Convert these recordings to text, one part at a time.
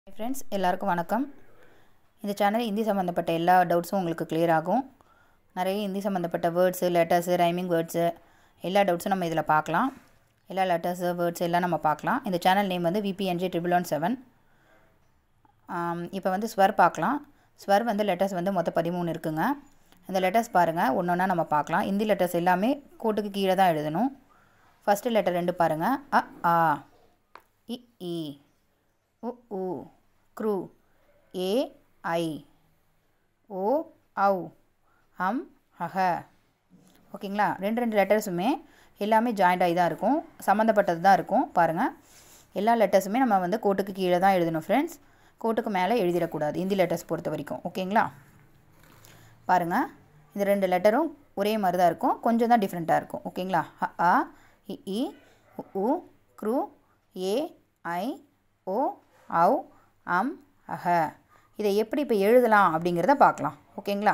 hi friends எல்லாருக்கும் வணக்கம் இந்த சேனல் ஹிந்தி சம்மந்தப்பட்ட எல்லா டவுட்ஸும் உங்களுக்கு clear ஆகும் நிறைய ஹிந்தி சம்மந்தப்பட்ட வேர்ட்ஸு லெட்டர்ஸு ரைமிங் வேர்ட்ஸு எல்லா டவுட்ஸும் நம்ம இதில் பார்க்கலாம் எல்லா லெட்டர்ஸு வேர்ட்ஸ் எல்லாம் நம்ம பார்க்கலாம் இந்த சேனல் நேம் வந்து விபிஎன்ஜி ட்ரிபிள் ஒன் செவன் இப்போ வந்து ஸ்வர் பார்க்கலாம் ஸ்வர் வந்து லெட்டர்ஸ் வந்து மொத்தம் பதிமூணு இருக்குங்க இந்த லெட்டர்ஸ் பாருங்கள் ஒன்று ஒன்றா நம்ம பார்க்கலாம் ஹிந்தி லெட்டர்ஸ் எல்லாமே கோட்டுக்கு கீழே தான் எழுதணும் ஃபஸ்ட்டு லெட்டர் ரெண்டு பாருங்கள் அ ஆ இ ஈ உ உ க்ரூ ஏ ஐ ஓ ஔ அம் அஹ ஓகேங்களா ரெண்டு ரெண்டு லெட்டர்ஸுமே எல்லாமே ஜாயிண்ட் ஆகி தான் இருக்கும் சம்மந்தப்பட்டது தான் இருக்கும் பாருங்கள் எல்லா லெட்டர்ஸுமே நம்ம வந்து கோட்டுக்கு கீழே தான் எழுதணும் ஃப்ரெண்ட்ஸ் கோட்டுக்கு மேலே எழுதிடக்கூடாது ஹிந்தி லெட்டர்ஸ் பொறுத்த வரைக்கும் ஓகேங்களா பாருங்கள் இந்த ரெண்டு லெட்டரும் ஒரே மாதிரி தான் இருக்கும் கொஞ்சம் தான் டிஃப்ரெண்ட்டாக இருக்கும் ஓகேங்களா அ ஆ இ இ உ உ க்ரூ ஏ ஐ ஓ ஔ அம் அஹ இதை எப்படி இப்போ எழுதலாம் அப்படிங்கிறத பார்க்கலாம் ஓகேங்களா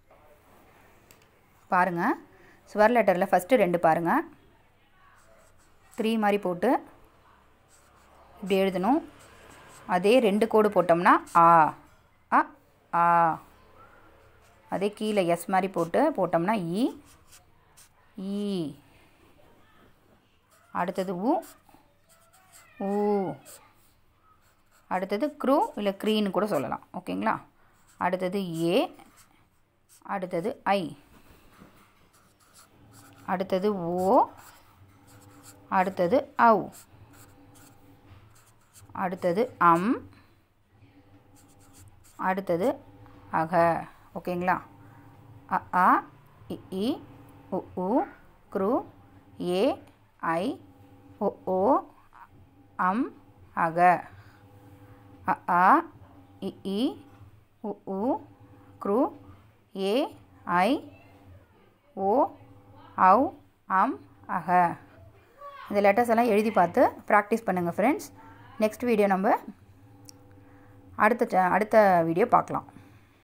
பாருங்கள் ஸ்வர் லெட்டரில் ஃபஸ்ட்டு ரெண்டு பாருங்கள் த்ரீ மாதிரி போட்டு இப்படி எழுதணும் அதே ரெண்டு கோடு போட்டோம்னா ஆ அ ஆ அதே கீழே எஸ் மாதிரி போட்டு போட்டோம்னா இ ஈ அடுத்தது உ ஊ அடுத்தது க்ரூ இல்லை க்ரீன்னு கூட சொல்லலாம் ஓகேங்களா அடுத்தது ஏ அடுத்தது ஐ அடுத்தது ஓ அடுத்தது ஔ அடுத்தது அம் அடுத்தது அக ஓகேங்களா அ ஆ இ இ உ உ க்ரூ ஏ ஐ ஓ ஓ அம் அக அ ஆ இ இ உ உ க்ரூ ஏ ஐ ஓ ஔ அம் அக இந்த லெட்டர்ஸ் எல்லாம் எழுதி பார்த்து ப்ராக்டிஸ் பண்ணுங்கள் ஃப்ரெண்ட்ஸ் நெக்ஸ்ட் வீடியோ நம்ம அடுத்த அடுத்த வீடியோ பார்க்கலாம்